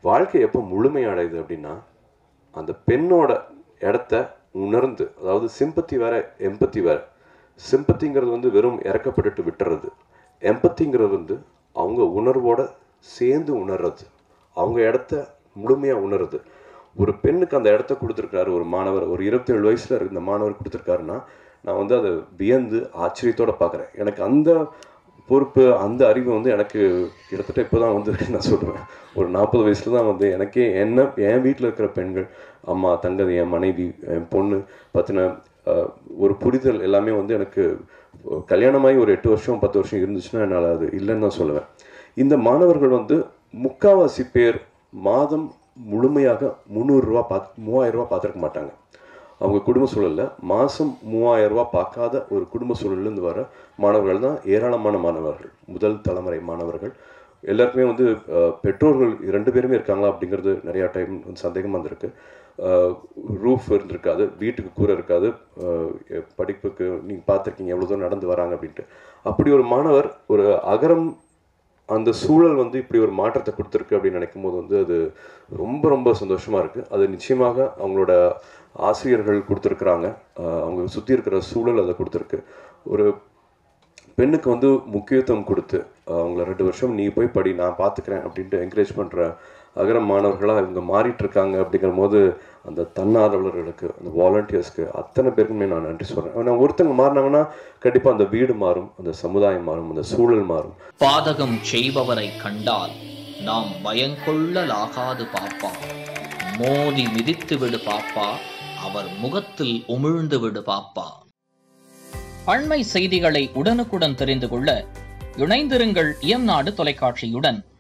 வாழ்க்கை எப்போ முழுமை அடையுது அப்படின்னா அந்த பெண்ணோட இடத்த உணர்ந்து அதாவது சிம்பத்தி வேற எம்பத்தி வேற சிம்பத்திங்கிறது வந்து வெறும் இறக்கப்பட்டுட்டு விட்டுறது எம்பத்திங்கிறது வந்து அவங்க உணர்வோட சேர்ந்து உணர்றது அவங்க இடத்த முழுமையாக உணருது ஒரு பெண்ணுக்கு அந்த இடத்த கொடுத்துருக்காரு ஒரு மாணவர் ஒரு இருபத்தேழு வயசில் இருந்த மாணவர் கொடுத்துருக்காருன்னா நான் வந்து அதை வியந்து ஆச்சரியத்தோட பார்க்குறேன் எனக்கு அந்த பொறுப்பு அந்த அறிவு வந்து எனக்கு கிட்டத்தட்ட இப்போ தான் வந்து நான் சொல்லுவேன் ஒரு நாற்பது வயசில் தான் வந்து எனக்கே என்ன என் வீட்டில் இருக்கிற பெண்கள் அம்மா தங்கது என் மனைவி என் பொண்ணு பற்றின ஒரு புரிதல் எல்லாமே வந்து எனக்கு கல்யாணமாகி ஒரு எட்டு வருஷம் பத்து வருஷம் இருந்துச்சுன்னா என்னால் அது இல்லைன்னு தான் சொல்லுவேன் இந்த மாணவர்கள் வந்து முக்காவாசி பேர் மாதம் முழுமையாக முந்நூறுரூவா பார்த்து மூவாயிரம் ரூபா பார்த்துருக்க மாட்டாங்க அவங்க குடும்ப சூழலில் மாதம் மூவாயிரம் ரூபா பார்க்காத ஒரு குடும்ப சூழல்லேருந்து வர மாணவர்கள் தான் ஏராளமான மாணவர்கள் முதல் தலைமுறை மாணவர்கள் எல்லாருக்குமே வந்து அஹ், பெற்றோர்கள் ரெண்டு பேருமே இருக்காங்களா அப்படிங்கிறது நிறையா டைம் வந்து சந்தேகமாக இருந்திருக்கு ரூஃப் இருந்திருக்காது வீட்டுக்கு கூரை இருக்காது அஹ், படிப்புக்கு நீங்கள் பார்த்துருக்கீங்க எவ்வளோ தூரம் நடந்து வராங்க அப்படின்ட்டு அப்படி ஒரு மாணவர் ஒரு அகரம் அந்த சூழல் வந்து இப்படி ஒரு மாற்றத்தை கொடுத்துருக்கு அப்படின்னு நினைக்கும் போது வந்து அது ரொம்ப ரொம்ப சந்தோஷமா இருக்கு அது நிச்சயமாக அவங்களோட ஆசிரியர்கள் கொடுத்துருக்குறாங்க ஆஹ் அவங்க சுற்றி இருக்கிற சூழல் அதை கொடுத்துருக்கு ஒரு பெண்ணுக்கு வந்து முக்கியத்துவம் கொடுத்து ஆஹ் அவங்கள ரெண்டு வருஷம் நீ போய் படி நான் பார்த்துக்கிறேன் அப்படின்ட்டு என்கரேஜ் பண்ணுற அகரம் மாணவர்களாக இவங்க மாறிட்டு இருக்காங்க அப்படிங்கிற போது அந்த தன்னார்வலர்களுக்கு அந்த வாலண்டியர்ஸ்க்கு அத்தனை பேருக்குமே நான் நன்றி சொல்கிறேன் ஆனால் ஒருத்தங்க மாறினாங்கன்னா கண்டிப்பாக அந்த வீடு மாறும் அந்த சமுதாயம் மாறும் அந்த சூழல் மாறும் பாதகம் செய்பவரை கண்டால் நாம் பயங்கொள்ளலாகாது பாப்பா மோதி மிதித்து விடு பாப்பா அவர் முகத்தில் உமிழ்ந்து விடு பாப்பா அண்மை செய்திகளை உடனுக்குடன் தெரிந்து கொள்ள இணைந்திருங்கள் இயம்நாடு தொலைக்காட்சியுடன்